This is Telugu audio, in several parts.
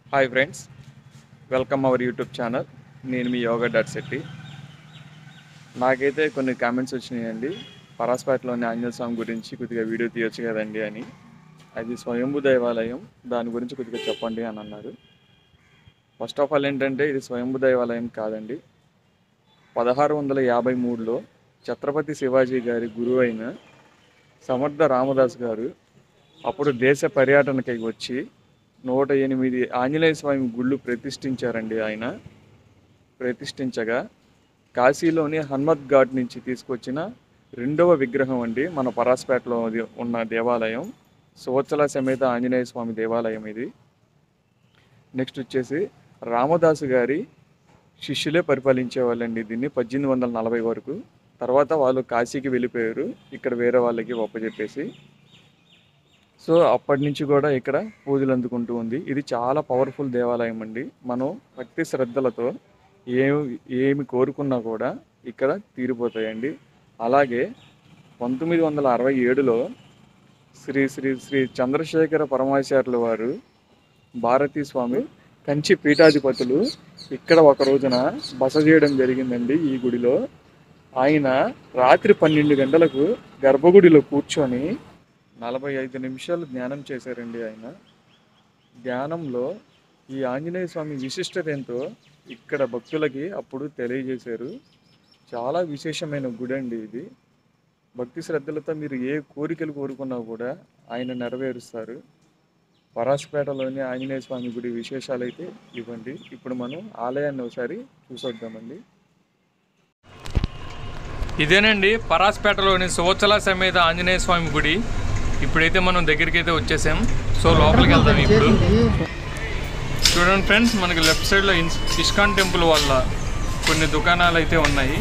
hi friends welcome our YouTube channel నేను మీ యోగా డాట్ శెట్టి నాకైతే కొన్ని కామెంట్స్ వచ్చినాయండి పరాస్పేటలోని ఆంజనేయ స్వామి గురించి కొద్దిగా వీడియో తీయొచ్చు కదండి అని అది స్వయంభూ దేవాలయం దాని గురించి కొద్దిగా చెప్పండి అని అన్నారు ఫస్ట్ ఆఫ్ ఆల్ ఏంటంటే ఇది స్వయంభూ దేవాలయం కాదండి పదహారు వందల యాభై మూడులో ఛత్రపతి శివాజీ గారి గురువు అయిన సమర్థ రామదాస్ గారు అప్పుడు దేశ పర్యటనకై వచ్చి నూట ఎనిమిది ఆంజనేయ స్వామి గుళ్ళు ప్రతిష్ఠించారండి ఆయన ప్రతిష్ఠించగా కాశీలోని హన్మత్ ఘాట్ నుంచి తీసుకొచ్చిన రెండవ విగ్రహం అండి మన పరాస్పేటలో అది ఉన్న దేవాలయం సువత్సల సమేత ఆంజనేయ స్వామి దేవాలయం ఇది నెక్స్ట్ వచ్చేసి రామదాసు గారి శిష్యులే పరిపాలించే వాళ్ళండి దీన్ని పద్దెనిమిది వందల నలభై వరకు తర్వాత వాళ్ళు కాశీకి వెళ్ళిపోయారు ఇక్కడ వేరే వాళ్ళకి ఒప్పజెప్పేసి సో అప్పటి నుంచి కూడా ఇక్కడ పూజలు అందుకుంటూ ఉంది ఇది చాలా పవర్ఫుల్ దేవాలయం అండి మనం భక్తి శ్రద్ధలతో ఏమి ఏమి కోరుకున్నా కూడా ఇక్కడ తీరిపోతాయండి అలాగే పంతొమ్మిది వందల అరవై ఏడులో శ్రీ శ్రీ శ్రీ చంద్రశేఖర పరమాచార్యుల వారు భారతీ స్వామి కంచి పీఠాధిపతులు ఇక్కడ ఒక రోజున బస చేయడం జరిగిందండి ఈ గుడిలో ఆయన రాత్రి పన్నెండు గంటలకు గర్భగుడిలో కూర్చొని నలభై ఐదు నిమిషాలు ధ్యానం చేశారండి ఆయన ధ్యానంలో ఈ ఆంజనేయ స్వామి విశిష్టత ఏంటో ఇక్కడ భక్తులకి అప్పుడు తెలియజేశారు చాలా విశేషమైన గుడి అండి ఇది భక్తి శ్రద్ధలతో మీరు ఏ కోరికలు కోరుకున్నా కూడా ఆయన నెరవేరుస్తారు పరాశపేటలోని ఆంజనేయ స్వామి గుడి విశేషాలు అయితే ఇవ్వండి ఇప్పుడు మనం ఆలయాన్ని ఒకసారి చూసొద్దామండి ఇదేనండి పరాస్పేటలోని సువత్సల సమేత ఆంజనేయ స్వామి గుడి ఇప్పుడైతే మనం దగ్గరికి అయితే వచ్చేసాం సో లోపలికి వెళ్దాం ఇప్పుడు చూడండి ఫ్రెండ్స్ మనకి లెఫ్ట్ సైడ్లో ఇన్స్ ఇస్కాన్ టెంపుల్ వల్ల కొన్ని దుకాణాలు అయితే ఉన్నాయి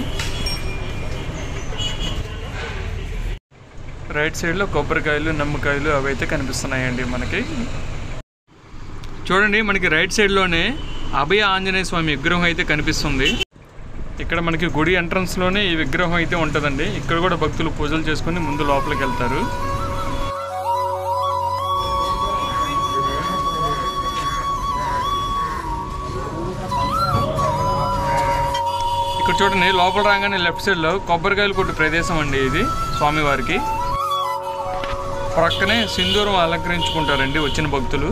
రైట్ సైడ్లో కొబ్బరికాయలు నిమ్మకాయలు అవి అయితే కనిపిస్తున్నాయండి మనకి చూడండి మనకి రైట్ సైడ్లోనే అభయ ఆంజనేయ స్వామి విగ్రహం అయితే కనిపిస్తుంది ఇక్కడ మనకి గుడి ఎంట్రన్స్లోనే ఈ విగ్రహం అయితే ఉంటుందండి ఇక్కడ కూడా భక్తులు పూజలు చేసుకుని ముందు లోపలికి వెళ్తారు ఇక్కడ చూడండి లోపల రాగానే లెఫ్ట్ సైడ్లో కొబ్బరికాయలు కొట్టు ప్రదేశం అండి ఇది స్వామివారికి ప్రక్కనే సింధూరం అలంకరించుకుంటారండి వచ్చిన భక్తులు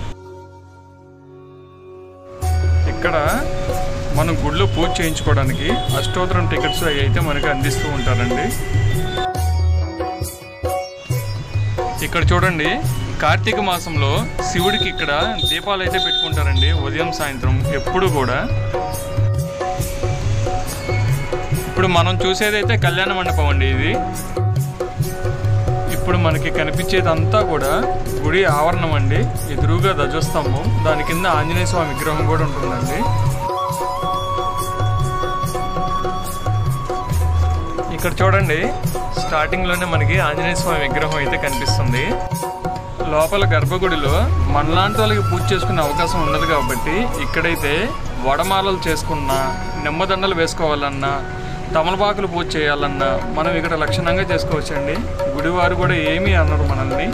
ఇక్కడ మనం గుడిలో పూజ చేయించుకోవడానికి అష్టోత్తరం టికెట్స్ అవి అయితే మనకి అందిస్తూ ఉంటారండి ఇక్కడ చూడండి కార్తీక మాసంలో శివుడికి ఇక్కడ దీపాలు అయితే పెట్టుకుంటారండి ఉదయం సాయంత్రం ఎప్పుడు కూడా ఇప్పుడు మనం చూసేదైతే కళ్యాణ మండపం అండి ఇది ఇప్పుడు మనకి కనిపించేదంతా కూడా గుడి ఆవరణం అండి ఎదురుగా ధ్వజస్తంభం దాని కింద ఆంజనేయ స్వామి విగ్రహం కూడా ఉంటుందండి ఇక్కడ చూడండి స్టార్టింగ్లోనే మనకి ఆంజనేయ స్వామి విగ్రహం అయితే కనిపిస్తుంది లోపల గర్భగుడిలో మనలాంటి వాళ్ళకి పూజ చేసుకునే అవకాశం ఉండదు కాబట్టి ఇక్కడైతే వడమాలలు చేసుకున్నా నిమ్మదండలు వేసుకోవాలన్నా తమలపాకులు పూజ చేయాలన్నా మనం ఇక్కడ లక్షణంగా చేసుకోవచ్చండి గుడివారు కూడా ఏమీ అన్నారు మనల్ని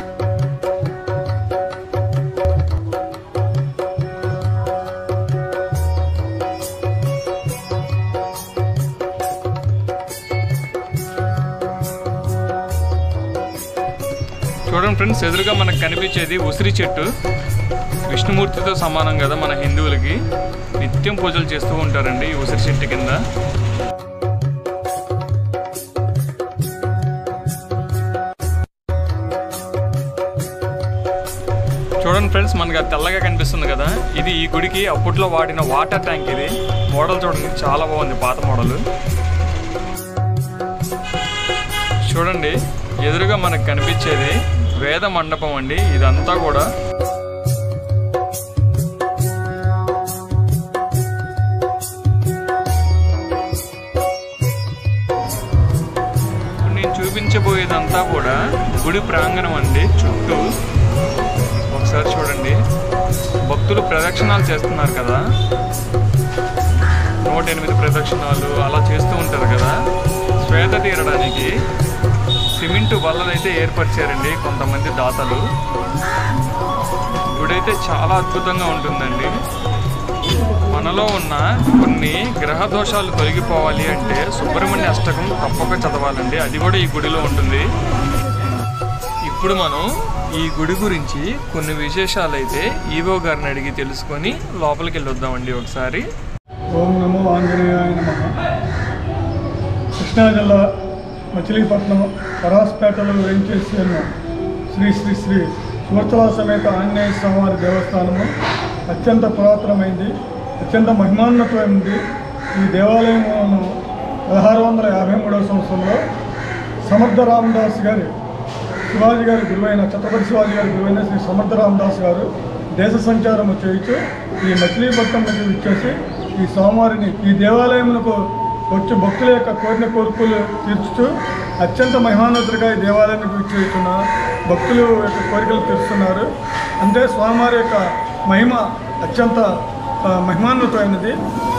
చూడండి ఫ్రెండ్స్ ఎదురుగా మనకు కనిపించేది ఉసిరి చెట్టు విష్ణుమూర్తితో సమానం కదా మన హిందువులకి నిత్యం పూజలు చేస్తూ ఉంటారండి ఈ ఉసిరి చెట్టు కింద చూడండి ఫ్రెండ్స్ మనకి అది తెల్లగా కనిపిస్తుంది కదా ఇది ఈ గుడికి అప్పట్లో వాడిన వాటర్ ట్యాంక్ ఇది మోడల్ చూడండి చాలా బాగుంది పాత మోడల్ చూడండి ఎదురుగా మనకు కనిపించేది వేద మండపం అండి ఇదంతా కూడా ఇప్పుడు నేను చూపించబోయేదంతా కూడా గుడి ప్రాంగణం అండి చుట్టూ ఒకసారి చూడండి భక్తులు ప్రదక్షిణాలు చేస్తున్నారు కదా నూట ఎనిమిది ప్రదక్షిణాలు అలా చేస్తూ ఉంటారు కదా శ్వేత తీరడానికి సిమెంట్ బల్లలు అయితే ఏర్పరిచారండి కొంతమంది దాతలు గుడి అయితే చాలా అద్భుతంగా ఉంటుందండి మనలో ఉన్న కొన్ని గ్రహ దోషాలు తొలగిపోవాలి అంటే సుబ్రహ్మణ్య అష్టకం తప్పక చదవాలండి అది కూడా ఈ గుడిలో ఉంటుంది ఇప్పుడు మనం ఈ గుడి గురించి కొన్ని విశేషాలు అయితే ఈవో గారిని అడిగి తెలుసుకొని లోపలికి వెళ్ళొద్దామండి ఒకసారి ఓం నమో ఆంజనేయాయ నమ కృష్ణా జిల్లా మచిలీపట్నం పరాస్పేటలో వేయించేసి ఉన్న శ్రీ శ్రీ శ్రీ సువర్తల సమేత ఆంజనేయ స్వామివారి దేవస్థానము అత్యంత పురాతనమైంది అత్యంత మహిమాన్నతమైంది ఈ దేవాలయం పదహారు వందల యాభై మూడవ సంవత్సరంలో సమర్థ రామదాస్ గారి శివాజీ గారి గురువైన ఛత్రపతి శివాజీ గారి గురువైన శ్రీ సమర్థ రామదాస్ గారు దేశ సంచారము చేయించు ఈ మచిలీపట్నం నుంచి విచ్చేసి ఈ స్వామివారిని ఈ దేవాలయమునకు వచ్చి భక్తుల యొక్క కోరిన కోరికలు తీర్చుతూ అత్యంత మహిమాన్నతుడిగా ఈ దేవాలయానికి విచ్చేస్తున్న భక్తులు యొక్క కోరికలు తీరుస్తున్నారు అంటే స్వామివారి యొక్క మహిమ అత్యంత ఆ, మహిమాన్వితమైనది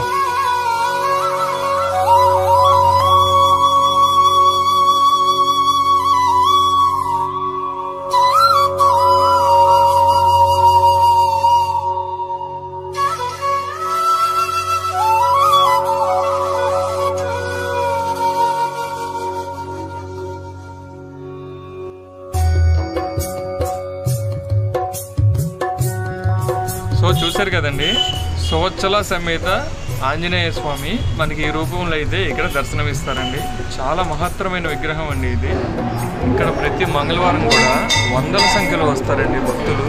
సో చూశారు కదండి సువచ్చల సమేత ఆంజనేయ స్వామి మనకి ఈ రూపంలో అయితే ఇక్కడ దర్శనమిస్తారండి చాలా మహత్తరమైన విగ్రహం అండి ఇది ఇక్కడ ప్రతి మంగళవారం కూడా వందల సంఖ్యలో వస్తారండి భక్తులు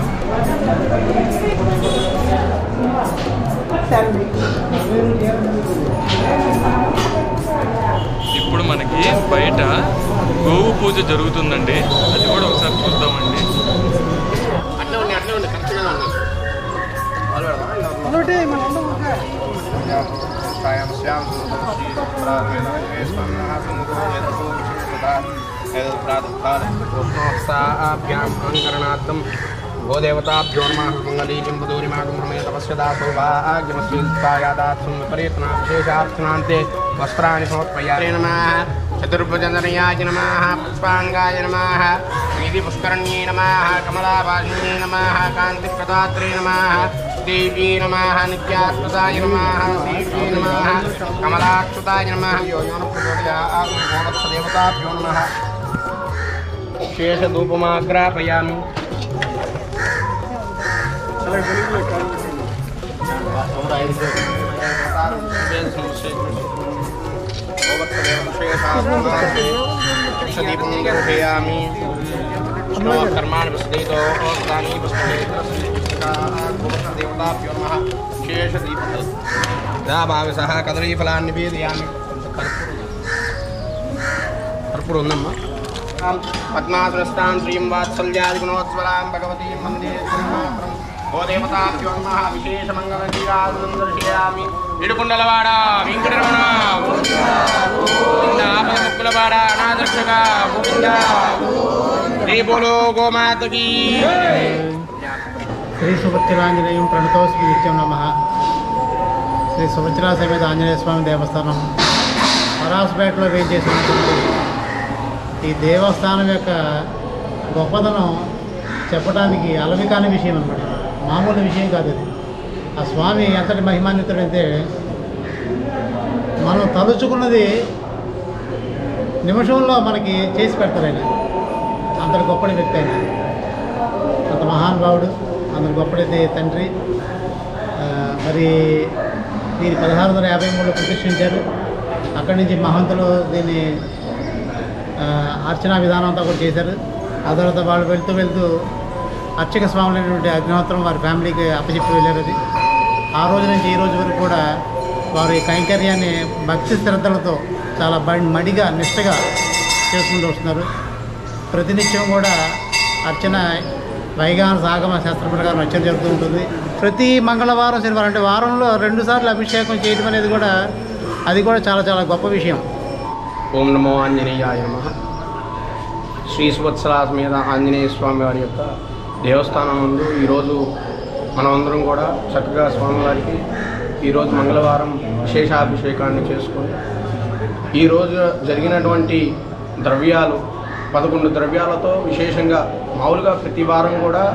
ఇప్పుడు మనకి బయట గోవు పూజ జరుగుతుందండి అది కూడా ఒకసారి చూద్దామండి అట్లే ఉన్నాయి అట్లే ఉన్నాయి కరెక్ట్గా ఉన్నాయి సాయం శ్యాం ప్రాతకాలభ్యాం గోదేవతాభ్యో నమ మంగళీజంబదూరిమాగం హమే తపస్యదా సౌభాగ్యమస్మిల్పాయాదాత్సం విపరీతనా విశేషార్థనాంతే వస్త్రాన్ని సమర్పయారే నమ చతుర్భుజనయాయ నమ పుష్పాంగాయ నమ వీధి పుష్కరణ్యే నమ కమలాభాషిణ్యే నమ కాంతిప్రదాత్రే నమ దేవీ నమ నిత్యాత్మదాయ నమ దేవీ నమ కమలాక్షుతాయ నమ యో దేవతాభ్యో నమ శేషధూపమాగ్రాపయామి దీపం గ్రహయామి కర్మాణి వసుదేతో దాని దేవతాభ్యో నమ శేషదీపం దాభావి సహ కదలీఫలాన్ని నివేదయామి కర్పూరం ఉందమ్మా పద్మాసురస్థాన్ శ్రీం వాత్సల్యాది గుణోత్సవరాం భగవతీ మందే ఓ దేవతాభ్యో నమః విశేష మంగళ జీరాదులం దర్శయామి ఇడుకుండలవాడ వెంకటరమణ గోవింద ఆపద ముక్కులవాడ అనాదర్శక గోవింద శ్రీ బోలో గోమాతకి శ్రీ సుభద్రాంజనేయం ప్రణతోస్మి నిత్యం నమ శ్రీ సుభద్రా సమేత ఆంజనేయ స్వామి దేవస్థానం పరాసుపేటలో వేయించేసినటువంటి ఈ దేవస్థానం యొక్క గొప్పదనం చెప్పడానికి అలవి కాని విషయం అనమాట మామూలు విషయం కాదు ఇది ఆ స్వామి ఎంతటి మహిమాన్వితుడంటే మనం తలుచుకున్నది నిమిషంలో మనకి చేసి పెడతారు ఆయన అంతటి గొప్పటి వ్యక్తి ఆయన అంత మహానుభావుడు అందరు గొప్పడైతే తండ్రి ఆ, మరి దీన్ని పదహారు వందల యాభై మూడులో ప్రతిష్ఠించారు అక్కడి నుంచి మహంతులు దీన్ని ఆ, అర్చనా విధానం అంతా కూడా చేశారు ఆ తర్వాత వాళ్ళు వెళ్తూ వెళ్తూ అర్చక స్వాములైనటువంటి అగ్నిహోత్రం వారి ఫ్యామిలీకి అప్పచెప్పి వెళ్ళారు అది ఆ రోజు నుంచి ఈ రోజు వరకు కూడా వారి కైంకర్యాన్ని భక్తి శ్రద్ధలతో చాలా బ- మడిగా నిష్టగా చేసుకుంటూ వస్తున్నారు ప్రతినిత్యం కూడా అర్చన వైగాన సాగమ శాస్త్రం ప్రకారం అర్చన జరుగుతూ ఉంటుంది ప్రతి మంగళవారం శనివారం అంటే వారంలో రెండు సార్లు అభిషేకం చేయడం అనేది కూడా అది కూడా చాలా చాలా గొప్ప విషయం ఓం నమో ఆంజనేయాయ నమ శ్రీ సువత్సరాస్ మీద ఆంజనేయ స్వామి వారి యొక్క దేవస్థానం ముందు ఈరోజు మనమందరం కూడా చక్కగా స్వామివారికి ఈరోజు మంగళవారం విశేషాభిషేకాన్ని చేసుకొని ఈరోజు జరిగినటువంటి ద్రవ్యాలు పదకొండు ద్రవ్యాలతో విశేషంగా మామూలుగా ప్రతి వారం కూడా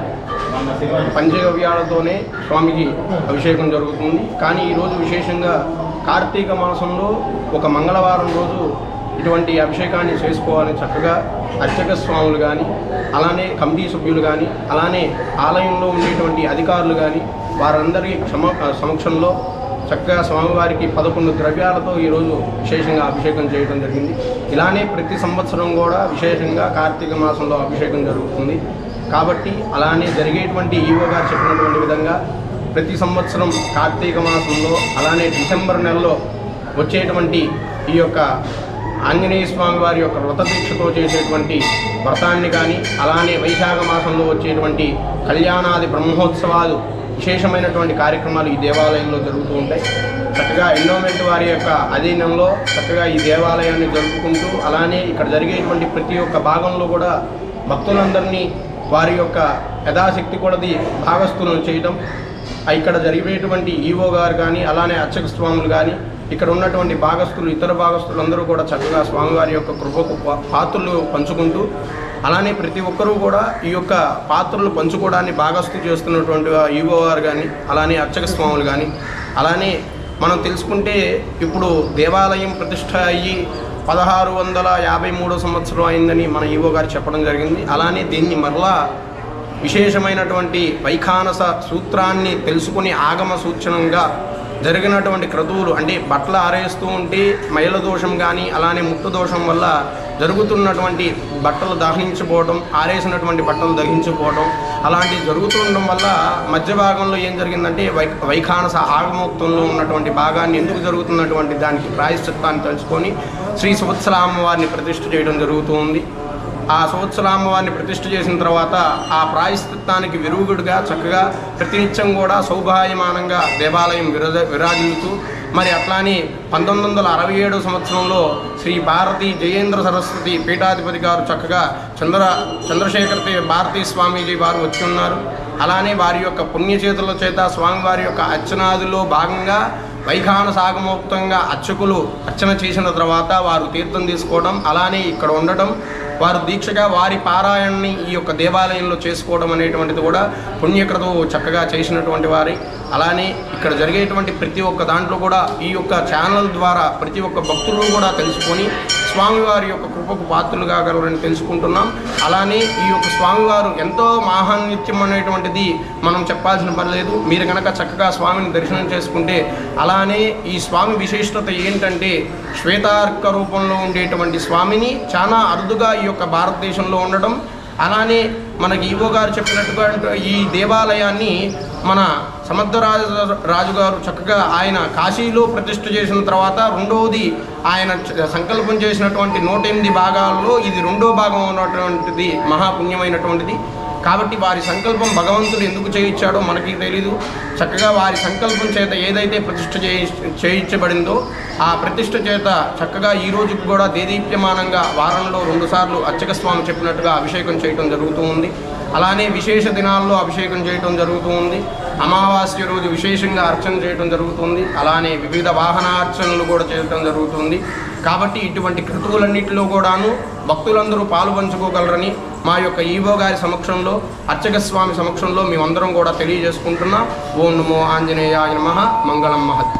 పంచగవ్యాలతోనే స్వామికి అభిషేకం జరుగుతుంది కానీ ఈరోజు విశేషంగా కార్తీక మాసంలో ఒక మంగళవారం రోజు ఇటువంటి అభిషేకాన్ని చేసుకోవాలని చక్కగా అర్చక స్వాములు కానీ అలానే కమిటీ సభ్యులు కానీ అలానే ఆలయంలో ఉండేటువంటి అధికారులు కానీ వారందరి క్షమ సమక్షంలో చక్కగా స్వామివారికి పదకొండు ద్రవ్యాలతో ఈరోజు విశేషంగా అభిషేకం చేయడం జరిగింది ఇలానే ప్రతి సంవత్సరం కూడా విశేషంగా కార్తీక మాసంలో అభిషేకం జరుగుతుంది కాబట్టి అలానే జరిగేటువంటి ఈవో గారు చెప్పినటువంటి విధంగా ప్రతి సంవత్సరం కార్తీక మాసంలో అలానే డిసెంబర్ నెలలో వచ్చేటువంటి ఈ యొక్క ఆంజనేయ స్వామి వారి యొక్క వ్రత దీక్షతో చేసేటువంటి వ్రతాన్ని కానీ అలానే వైశాఖ మాసంలో వచ్చేటువంటి కళ్యాణాది బ్రహ్మోత్సవాలు విశేషమైనటువంటి కార్యక్రమాలు ఈ దేవాలయంలో జరుగుతూ ఉంటాయి చక్కగా ఎండోమెంట్ వారి యొక్క అధీనంలో చక్కగా ఈ దేవాలయాన్ని జరుపుకుంటూ అలానే ఇక్కడ జరిగేటువంటి ప్రతి ఒక్క భాగంలో కూడా భక్తులందరినీ వారి యొక్క యథాశక్తి కొలది భాగస్థులను చేయటం ఆ ఇక్కడ జరిగేటువంటి ఈవో గారు కానీ అలానే అర్చక స్వాములు కానీ ఇక్కడ ఉన్నటువంటి భాగస్థులు ఇతర భాగస్థులు అందరూ కూడా చక్కగా స్వామివారి యొక్క కృపకు పా- పాత్రలు పంచుకుంటూ అలానే ప్రతి ఒక్కరూ కూడా ఈ యొక్క పాత్రలు పంచుకోవడాన్ని భాగస్థు చేస్తున్నటువంటి ఈవో గారు కానీ అలానే అర్చక స్వాములు కానీ అలానే మనం తెలుసుకుంటే ఇప్పుడు దేవాలయం ప్రతిష్ట అయ్యి పదహారు వందల యాభై మూడో సంవత్సరం అయిందని మన ఈవో గారు చెప్పడం జరిగింది అలానే దీన్ని మరలా విశేషమైనటువంటి వైఖానస సూత్రాన్ని తెలుసుకుని ఆగమ సూచనంగా జరిగినటువంటి క్రతువులు అంటే బట్టలు ఆరేస్తూ ఉంటే మైల దోషం కానీ అలానే ముట్టు దోషం వల్ల జరుగుతున్నటువంటి బట్టలు దహించిపోవడం ఆరేసినటువంటి బట్టలు దహించిపోవడం అలాంటివి జరుగుతుండడం వల్ల మధ్య భాగంలో ఏం జరిగిందంటే వై వైఖానస ఆగమోక్తంలో ఉన్నటువంటి భాగాన్ని ఎందుకు జరుగుతున్నటువంటి దానికి ప్రాయశ్చిత్తాన్ని తెలుసుకొని శ్రీ సువత్సల అమ్మవారిని ప్రతిష్ఠ చేయడం జరుగుతూ ఉంది ఆ సంవత్సరామ్మవారిని ప్రతిష్ఠ చేసిన తర్వాత ఆ ప్రాయశ్చిత్తానికి విరుగుడుగా చక్కగా ప్రతినిత్యం కూడా సౌభాయమానంగా దేవాలయం విరజ విరాజిల్లుతూ మరి అట్లానే పంతొమ్మిది వందల అరవై ఏడు సంవత్సరంలో శ్రీ భారతి జయేంద్ర సరస్వతి పీఠాధిపతి గారు చక్కగా చంద్ర చంద్రశేఖర తే- భారతీ స్వామీజీ వారు వచ్చి ఉన్నారు అలానే వారి యొక్క పుణ్యచేతుల చేత స్వామివారి యొక్క అర్చనాదుల్లో భాగంగా వైఖాన సాగమోక్తంగా అర్చకులు అర్చన చేసిన తర్వాత వారు తీర్థం తీసుకోవడం అలానే ఇక్కడ ఉండటం వారు దీక్షగా వారి పారాయణని ఈ యొక్క దేవాలయంలో చేసుకోవడం అనేటువంటిది కూడా పుణ్యక్రతువు చక్కగా చేసినటువంటి వారి అలానే ఇక్కడ జరిగేటువంటి ప్రతి ఒక్క దాంట్లో కూడా ఈ యొక్క ఛానల్ ద్వారా ప్రతి ఒక్క భక్తులు కూడా తెలుసుకొని స్వామివారి యొక్క కృపకు పాత్రలు కాగలరని తెలుసుకుంటున్నాం అలానే ఈ యొక్క స్వామివారు ఎంతో మాహాన్నిత్యం అనేటువంటిది మనం చెప్పాల్సిన పని లేదు మీరు కనుక చక్కగా స్వామిని దర్శనం చేసుకుంటే అలానే ఈ స్వామి విశిష్టత ఏంటంటే శ్వేతార్క రూపంలో ఉండేటువంటి స్వామిని చాలా అరుదుగా ఈ యొక్క భారతదేశంలో ఉండడం అలానే మనకి ఈవో గారు చెప్పినట్టుగా ఈ దేవాలయాన్ని మన సమర్థరాజు రాజుగారు చక్కగా ఆయన కాశీలో ప్రతిష్ఠ చేసిన తర్వాత రెండవది ఆయన చ- సంకల్పం చేసినటువంటి నూట ఎనిమిది భాగాల్లో ఇది రెండో భాగం ఉన్నటువంటిది మహాపుణ్యమైనటువంటిది కాబట్టి వారి సంకల్పం భగవంతుడు ఎందుకు చేయించాడో మనకి తెలీదు చక్కగా వారి సంకల్పం చేత ఏదైతే ప్రతిష్ఠ చేయి చేయించబడిందో ఆ ప్రతిష్ఠ చేత చక్కగా ఈ రోజుకు కూడా దేదీప్యమానంగా వారంలో రెండుసార్లు అర్చక స్వామి చెప్పినట్టుగా అభిషేకం చేయటం జరుగుతూ ఉంది అలానే విశేష దినాల్లో అభిషేకం చేయటం జరుగుతూ ఉంది అమావాస్య రోజు విశేషంగా అర్చన చేయటం జరుగుతుంది అలానే వివిధ వాహనార్చనలు కూడా చేయటం జరుగుతుంది కాబట్టి ఇటువంటి క్రతువులన్నింటిలో కూడాను భక్తులందరూ పాలు పంచుకోగలరని మా యొక్క ఈవో గారి సమక్షంలో అర్చక స్వామి సమక్షంలో మేమందరం కూడా తెలియజేసుకుంటున్నాం ఓం నమో ఆంజనేయాయ నమః మంగళం మహత్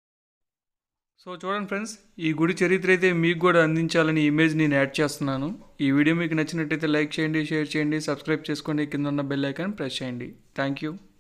సో చూడండి ఫ్రెండ్స్ ఈ గుడి చరిత్ర అయితే మీకు కూడా అందించాలని ఈ ఇమేజ్ నేను యాడ్ చేస్తున్నాను ఈ వీడియో మీకు నచ్చినట్టయితే లైక్ చేయండి షేర్ చేయండి సబ్స్క్రైబ్ చేసుకోండి కింద ఉన్న బెల్ ఐకాన్ ప్రెస్ చేయండి థ్యాంక్ యూ